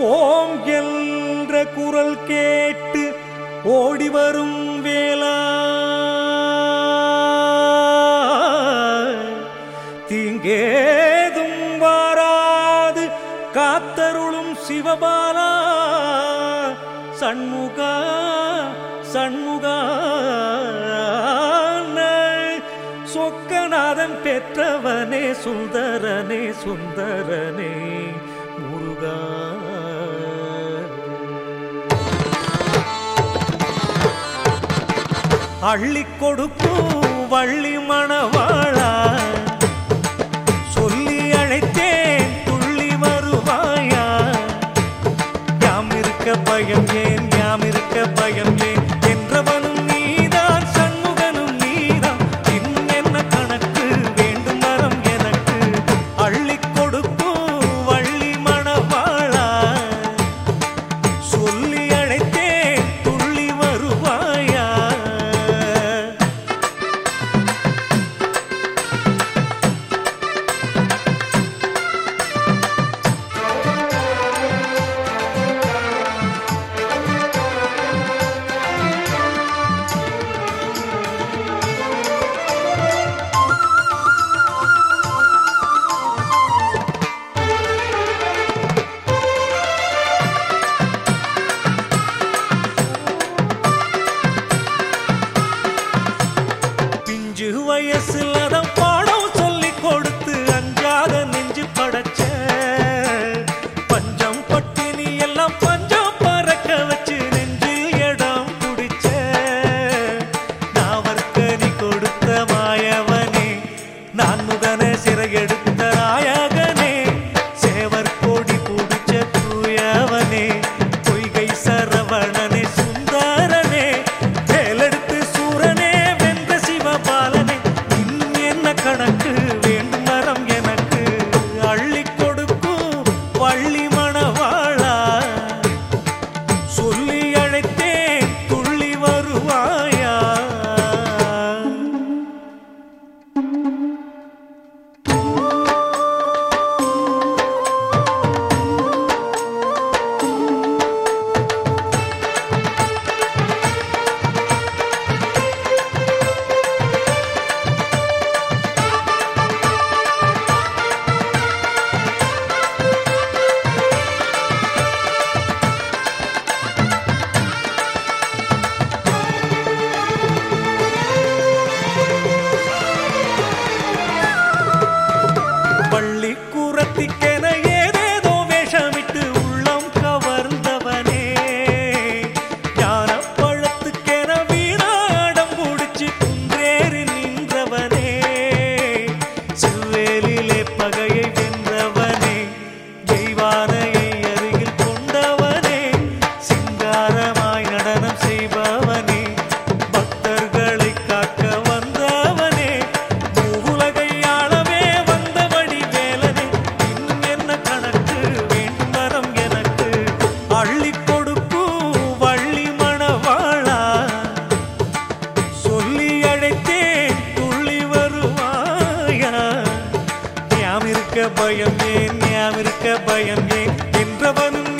ஓம் என்ற குரல் கேட்டு ஓடி வரும் வேளா தீங்கேதும் வாராது காத்தருளும் சிவபாலா சண்முகா சண்முகா சொக்கநாதன் பெற்றவனே சுந்தரனே சுந்தரனே முருகா அள்ளிக் கொடுக்கும் வள்ளி மணவாளா சொல்லி அழைத்தேன் துள்ளி வருவாயா யாம் இருக்க பயம் ஏன் யாம் இருக்க பயம் ஏன் என்றவனும் நீதான் சண்முகனும் நீதான் இன்னும் என்ன கணக்கு வேண்டும் வரம் எனக்கு அள்ளிக் கொடுக்கும் வள்ளி மணவாளா சொல்லி அழைத்தேன் துள்ளி வருவாயா பிஞ்சு வயசுல தான் பாடம் சொல்லி கொடுத்து அஞ்சாத நெஞ்சு படைச்ச பஞ்சம் பட்டினி எல்லாம் பஞ்சம் பறக்க வச்சு நெஞ்சில் இடம் குடிச்ச நாவற்கனி கொடுத்த மாயவனே நான் முகன சிறையெடுத்த நாயகனே சேவர் கோடி பிடிச்ச தூயவனே பொய்கை சரவணனே சுந்தரனே வேலெடுத்து சூரனே வென்ற சிவபாலனே இன்னும் என்ன கணக்கு வேண்டும் வரம் எனக்கு அள்ளிக் கொடுக்கும் வள்ளி மணவாளா சொல்லி அழைத்தேன் துள்ளி வருவாயா பள்ளி கூறத்திக்கென ஏதேதோ வேஷமிட்டு உள்ளம் கவர்ந்தவனே ஞான பழத்துக்கென வீராடம் முடிச்சு குன்றேறி நின்றவனே சில்வேலிலே பகையை வென்றவனே ஜெய்வானையை அருகில் கொண்டவனே சிங்காரமாய் நடனம் செய்பவனே பக்தர்களை காக்க வந்தவனே உலகை ஆளவே வந்தபடி வேலனே இன்னும் என்ன கணக்கு வேண்டும் வரம் எனக்கு அள்ளிக் கொடுக்கும் வள்ளி மணவாளா சொல்லி அழைத்தேன் துள்ளி வருவாயா ஞாம் இருக்க பயம் ஏன் ஞாம் இருக்க பயம் ஏன் என்றவனும்